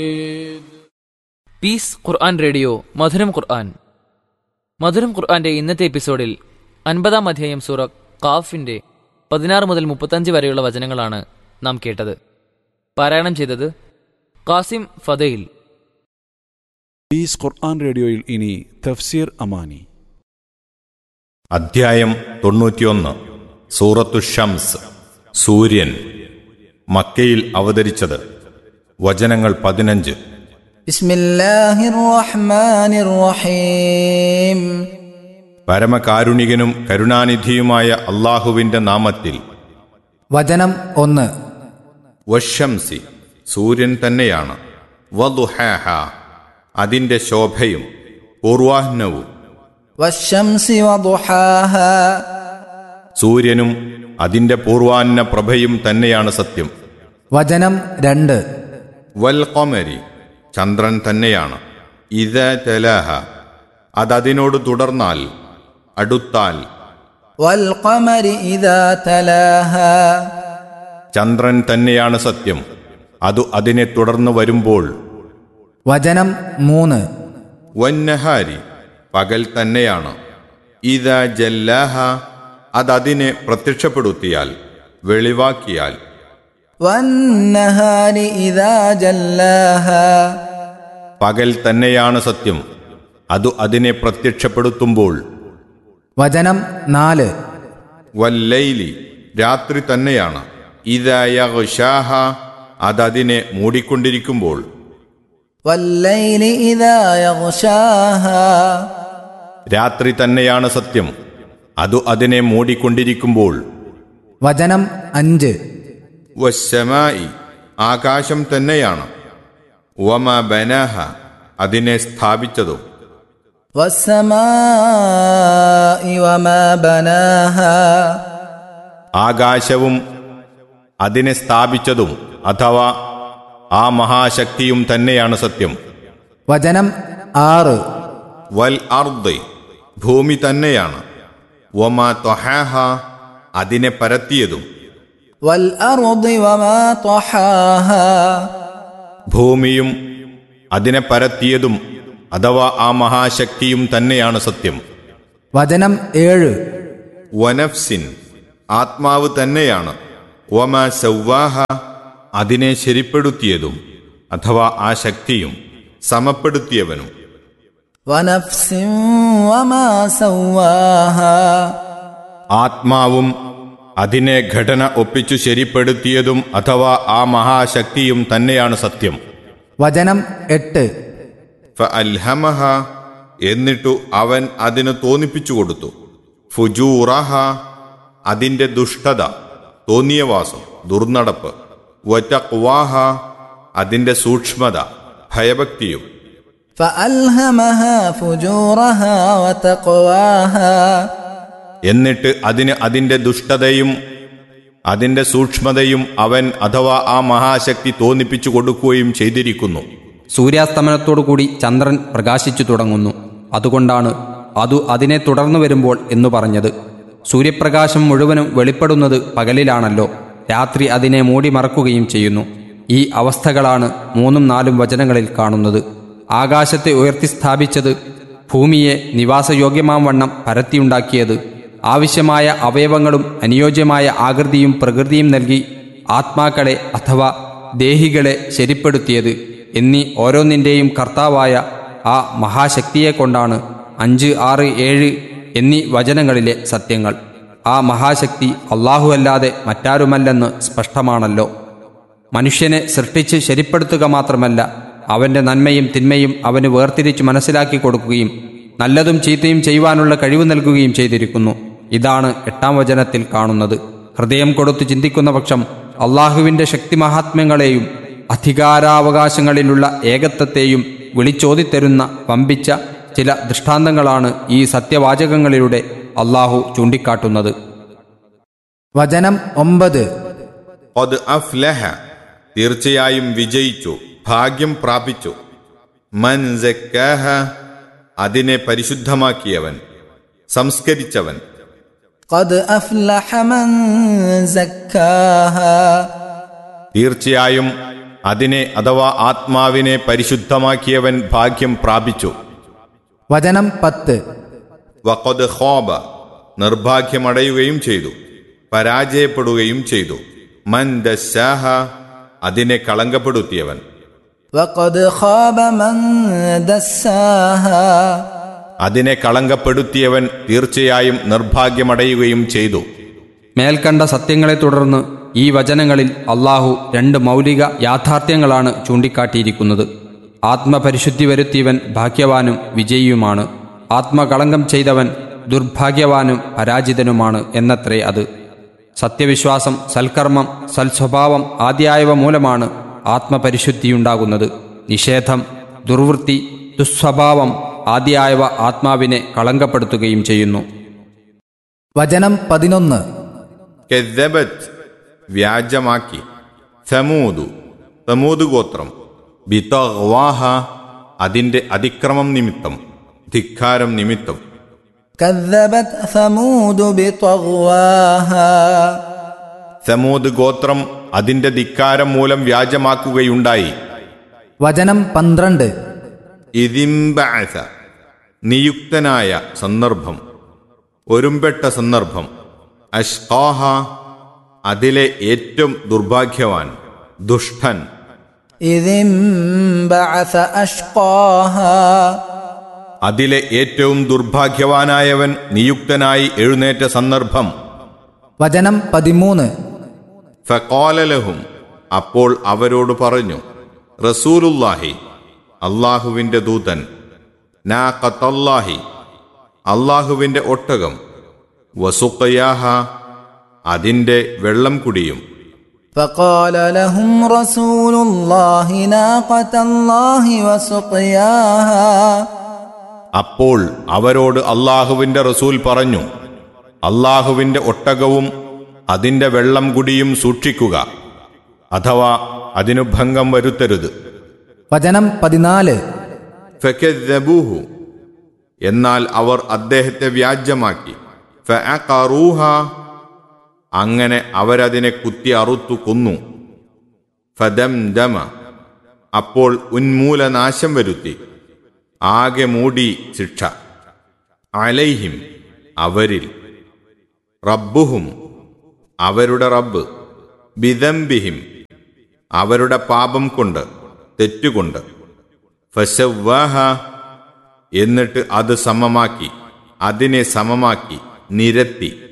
piece ഖുർആൻ radio മധുരം ഖുർആൻ മധുരം ഖുർആന്റെ ഇന്നത്തെ എപ്പിസോഡിൽ അൻപതാം അധ്യായം സൂറ കാഫിന്റെ പതിനാറ് മുതൽ മുപ്പത്തഞ്ച് വരെയുള്ള വചനങ്ങളാണ് നാം കേട്ടത് പാരായണം ചെയ്തത് കാസിം ഫതയിൽ പീസ് ഖുർആൻ റേഡിയോയിൽ ഇനി തഫ്സീർ അമാനി അധ്യായം തൊണ്ണൂറ്റിയൊന്ന് സൂറത്തു ഷംസ് സൂര്യൻ മക്കയിൽ അവതരിച്ചത് വചനങ്ങൾ പതിനഞ്ച് بسم الله الرحمن الرحيم പരമകാരുണികനും കരുണാനിധിയുമായ അള്ളാഹുവിന്റെ നാമത്തിൽ വചനം ഒന്ന് വഷംസി സൂര്യൻ തന്നെയാണ് വദുഹാഹ അതിന്റെ ശോഭയും പൂർവാഹ്നവും والشمس وضحاها സൂര്യനും അതിന്റെ പൂർവാഹ്ന പ്രഭയും തന്നെയാണ് സത്യം വചനം രണ്ട് വൽ ഖമരി ചന്ദ്രൻ തന്നെയാണ് ഇത തലാഹ അതതിനോട് തുടർന്നാൽ അടുത്താൽ والقمر إذا تلاها ചന്ദ്രൻ തന്നെയാണ് സത്യം അതു അതിനെ തുടർന്ന് വരുമ്പോൾ വചനം മൂന്ന് വന്നഹാരി പകൽ തന്നെയാണ് ഇത ജല്ലാഹ അതതിനെ പ്രത്യക്ഷപ്പെടുത്തിയാൽ വെളിവാക്കിയാൽ والنهار إذا جلاها പകൽ തന്നെയാണ് സത്യം അതു അതിനെ പ്രത്യക്ഷപ്പെടുത്തുമ്പോൾ വചനം നാല് വല്ലൈലി രാത്രി തന്നെയാണ് ഇതയഷാഹ അതതിനെ മൂടിക്കൊണ്ടിരിക്കുമ്പോൾ والليل إذا يغشاها രാത്രി തന്നെയാണ് സത്യം അതു അതിനെ മൂടിക്കൊണ്ടിരിക്കുമ്പോൾ വചനം അഞ്ച് വശമായി ആകാശം തന്നെയാണ് വമ ബനഹ അതിനെ സ്ഥാപിച്ചതും والسماء وما بناها ആകാശവും അതിനെ സ്ഥാപിച്ചതും അഥവാ ആ മഹാശക്തിയും തന്നെയാണ് സത്യം വചനം ആറ് വൽ അർദ് ഭൂമി തന്നെയാണ് വമ ത്വഹാഹ അതിനെ പരത്തിയതും والأرض وما طحاها ഭൂമിയും അതിനെ പരത്തിയതും അഥവാ ആ മഹാശക്തിയും തന്നെയാണ് സത്യം വചനം ഏഴ് വനഫ്സിൻ ആത്മാവ് തന്നെയാണ് വമ സൗവാഹ അതിനെ ശരിപ്പെടുത്തിയതും അഥവാ ആ ശക്തിയും സമപ്പെടുത്തിയവനും ونفس وما سواها ആത്മാവും അതിനെ ഘടന ഒപ്പിച്ചു ശരിപ്പെടുത്തിയതും അഥവാ ആ മഹാശക്തിയും തന്നെയാണ് സത്യം വചനം എട്ട് ഫഅൽഹമഹ എന്നിട്ടു അവൻ അതിന് തോന്നിപ്പിച്ചു കൊടുത്തു ഫുജൂറഹ അതിന്റെ ദുഷ്ടത തോന്നിയവാസം ദുർനടപ്പ് വറ്റക്വാഹ അതിന്റെ സൂക്ഷ്മത ഭയഭക്തിയും فألهمها فجورها وتقواها എന്നിട്ട് അതിന് അതിന്റെ ദുഷ്ടതയും അതിന്റെ സൂക്ഷ്മതയും അവൻ അഥവാ ആ മഹാശക്തി തോന്നിപ്പിച്ചു കൊടുക്കുകയും ചെയ്തിരിക്കുന്നു സൂര്യാസ്തമനത്തോടുകൂടി ചന്ദ്രൻ പ്രകാശിച്ചു തുടങ്ങുന്നു അതുകൊണ്ടാണ് അതു അതിനെ തുടർന്നു വരുമ്പോൾ എന്നു പറഞ്ഞത് സൂര്യപ്രകാശം മുഴുവനും വെളിപ്പെടുന്നത് പകലിലാണല്ലോ രാത്രി അതിനെ മൂടി മറക്കുകയും ചെയ്യുന്നു ഈ അവസ്ഥകളാണ് മൂന്നും നാലും വചനങ്ങളിൽ കാണുന്നത് ആകാശത്തെ ഉയർത്തി സ്ഥാപിച്ചത് ഭൂമിയെ നിവാസയോഗ്യമാം വണ്ണം പരത്തിയുണ്ടാക്കിയത് ആവശ്യമായ അവയവങ്ങളും അനുയോജ്യമായ ആകൃതിയും പ്രകൃതിയും നൽകി ആത്മാക്കളെ അഥവാ ദേഹികളെ ശരിപ്പെടുത്തിയത് എന്നീ ഓരോന്നിൻ്റെയും കർത്താവായ ആ മഹാശക്തിയെ കൊണ്ടാണ് അഞ്ച് ആറ് ഏഴ് എന്നീ വചനങ്ങളിലെ സത്യങ്ങൾ ആ മഹാശക്തി അല്ലാഹുവല്ലാതെ മറ്റാരുമല്ലെന്ന് സ്പഷ്ടമാണല്ലോ മനുഷ്യനെ സൃഷ്ടിച്ച് ശരിപ്പെടുത്തുക മാത്രമല്ല അവന്റെ നന്മയും തിന്മയും അവന് വേർതിരിച്ച് മനസ്സിലാക്കി കൊടുക്കുകയും നല്ലതും ചീത്തയും ചെയ്യുവാനുള്ള കഴിവ് നൽകുകയും ചെയ്തിരിക്കുന്നു ഇതാണ് എട്ടാം വചനത്തിൽ കാണുന്നത് ഹൃദയം കൊടുത്തു ചിന്തിക്കുന്ന പക്ഷം അള്ളാഹുവിന്റെ ശക്തിമഹാത്മ്യങ്ങളെയും അധികാരാവകാശങ്ങളിലുള്ള ഏകത്വത്തെയും വിളിച്ചോതിത്തരുന്ന വമ്പിച്ച ചില ദൃഷ്ടാന്തങ്ങളാണ് ഈ സത്യവാചകങ്ങളിലൂടെ അള്ളാഹു ചൂണ്ടിക്കാട്ടുന്നത് വചനം ഒമ്പത് അത് അഫ്ലഹ തീർച്ചയായും വിജയിച്ചു ഭാഗ്യം പ്രാപിച്ചു മൻ സക്കാഹ അതിനെ പരിശുദ്ധമാക്കിയവൻ സംസ്കരിച്ചവൻ قد أفلح من زكاها തീർച്ചയായും അതിനെ അഥവാ ആത്മാവിനെ പരിശുദ്ധമാക്കിയവൻ ഭാഗ്യം പ്രാപിച്ചു വചനം പത്ത് വഖദ് ഖോബ നിർഭാഗ്യമടയുകയും ചെയ്തു പരാജയപ്പെടുകയും ചെയ്തു മൻ ദസ്സാഹ അതിനെ കളങ്കപ്പെടുത്തിയവൻ وقد خاب من دساها അതിനെ കളങ്കപ്പെടുത്തിയവൻ തീർച്ചയായും നിർഭാഗ്യമടയുകയും ചെയ്തു മേൽക്കണ്ട സത്യങ്ങളെ തുടർന്ന് ഈ വചനങ്ങളിൽ അള്ളാഹു രണ്ട് മൗലിക യാഥാർത്ഥ്യങ്ങളാണ് ചൂണ്ടിക്കാട്ടിയിരിക്കുന്നത് ആത്മപരിശുദ്ധി വരുത്തിയവൻ ഭാഗ്യവാനും വിജയിയുമാണ് ആത്മകളങ്കം ചെയ്തവൻ ദുർഭാഗ്യവാനും പരാജിതനുമാണ് എന്നത്രേ അത് സത്യവിശ്വാസം സൽക്കർമ്മം സൽസ്വഭാവം ആദ്യായവ മൂലമാണ് ആത്മപരിശുദ്ധിയുണ്ടാകുന്നത് നിഷേധം ദുർവൃത്തി ദുസ്വഭാവം ആദ്യായവ ആത്മാവിനെ കളങ്കപ്പെടുത്തുകയും ചെയ്യുന്നു വചനം പതിനൊന്ന് കെദ്ദബത്ത് വ്യാജമാക്കി സമൂതു സമൂത് ഗോത്രം ബിതഗ്വാഹ അതിന്റെ അതിക്രമം നിമിത്തം ധിക്കാരം നിമിത്തം كذبت ثمود بطغواها സമൂത് ഗോത്രം അതിന്റെ ധിക്കാരം മൂലം വ്യാജമാക്കുകയുണ്ടായി വചനം പന്ത്രണ്ട് ഇതിംബഅസ നിയുക്തനായ സന്ദർഭം ഒരുമ്പെട്ട സന്ദർഭം അഷ്കാഹ അതിലെ ഏറ്റവും ദുർഭാഗ്യവാൻ ദുഷ്ടൻ إذ انبعث أشقاها അതിലെ ഏറ്റവും ദുർഭാഗ്യവാനായവൻ നിയുക്തനായി എഴുന്നേറ്റ സന്ദർഭം വചനം പതിമൂന്ന് ഫക്കോലലഹും അപ്പോൾ അവരോട് പറഞ്ഞു റസൂലുല്ലാഹി അള്ളാഹുവിന്റെ ദൂതൻ നാ ഖത്തല്ലാഹി അള്ളാഹുവിന്റെ ഒട്ടകം വസുക്കയാഹ അതിന്റെ വെള്ളം കുടിയും فقال لهم رسول الله ناقة الله وسقياها അപ്പോൾ അവരോട് അള്ളാഹുവിന്റെ റസൂൽ പറഞ്ഞു അള്ളാഹുവിന്റെ ഒട്ടകവും അതിന്റെ വെള്ളം കുടിയും സൂക്ഷിക്കുക അഥവാ അതിനു ഭംഗം വരുത്തരുത് വചനം പതിനാല് ഫക്കദ്ദബൂഹു എന്നാൽ അവർ അദ്ദേഹത്തെ വ്യാജ്യമാക്കി ഫഅഖറൂഹ അങ്ങനെ അവരതിനെ കുത്തി അറുത്തു കൊന്നു ഫദംദമ അപ്പോൾ ഉന്മൂലനാശം വരുത്തി ആകെ മൂടി ശിക്ഷ അലൈഹിം അവരിൽ റബ്ബുഹും അവരുടെ റബ്ബ് ബിദംബിഹിം അവരുടെ പാപം കൊണ്ട് തെറ്റുകൊണ്ട് ഫശവ്വാഹ എന്നിട്ട് അത് സമമാക്കി അതിനെ സമമാക്കി നിരത്തി